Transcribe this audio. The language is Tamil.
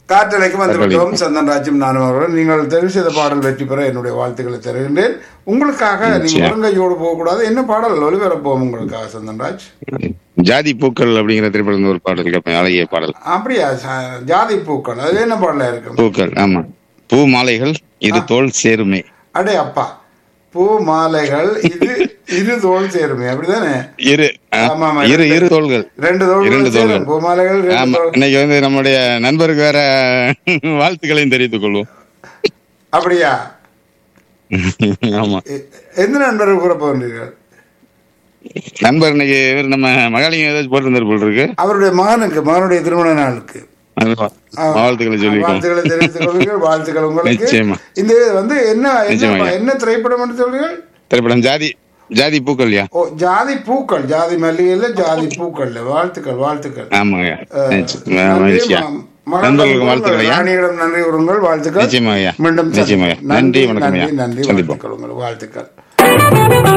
காற்றலைக்கு வந்துவிட்டோம் சந்தன்ராஜும் நானும் அவர்கள் நீங்கள் தெரிவு செய்த பாடல் வெற்றி பெற என்னுடைய வாழ்த்துக்களை தருகின்றேன் உங்களுக்காக நீங்க முருங்கையோடு போகக்கூடாது என்ன பாடல் ஒளிபரப்போம் உங்களுக்காக சந்தன்ராஜ் ஜாதி பூக்கள் அப்படிங்கிற திரைப்படம் ஒரு பாடல் கேட்பேன் அழகிய பாடல் அப்படியா ச- ஜாதி பூக்கள் அது என்ன பாடலா இருக்கு பூக்கள் ஆமா பூ மாலைகள் இது தோல் சேருமே அடே அப்பா பூ மாலைகள் இது இரு தோல் சேருமே அப்படிதானே இரு ஆ, ஆமா, ஆமா. இரு இரு தோள்கள் ரெண்டு தோல் இரண்டு சேரும் தோள்கள். பூ மாலைகள் ரெண்டு ஆமா தோல் இன்னைக்கு வந்து நம்முடைய நண்பருக்கு வேற வாழ்த்துக்களையும் தெரிவித்துக் கொள்வோம் அப்படியா ஆமா எ- எந்த நண்பர்கள் கூற போகின்றீர்கள் நண்பர் இன்னைக்கு இவர் நம்ம மகாலிங்கம் ஏதாச்சும் போட்டிருந்தார் போல் இருக்கு அவருடைய மகனுக்கு மகனுடைய திருமண நாளுக்கு அதுவா. வாழ்த்துக்களை சொல்லிக்கோங்க வாழ்த்துக்களை தெரிவித்துக் கொள்ளுங்கள் வாழ்த்துக்கள் உங்களுக்கு நிச்சயமா. இந்த இது வந்து என்ன என்ன நிச்சயமா. என்ன திரைப்படம் என்று சொல்றீர்கள் திரைப்படம் ஜாதி ஜாதி பூக்கள்யா ஓ ஜாதி பூக்கள் ஜாதி மல்லிகைல ஜாதி பூக்கள் வாழ்த்துக்கள் வாழ்த்துக்கள் ஆமாங்க அஹ், நிச்சயம். நன்றி, மகிழ்ச்சியா ம- மகன் நண்பர்களுக்கு வாழ்த்துக்கள் ஐயா ராணியிடம் நன்றி கூறுங்கள் வாழ்த்துக்கள் நிச்சயமா ஐயா மீண்டும் நிச்சயமா ஐயா. நன்றி நன்றி வணக்கம் ஐயா நன்றி நன்றி சந்திப்போம் வாழ்த்துக்கள் உங்கள் வாழ்த்துக்கள்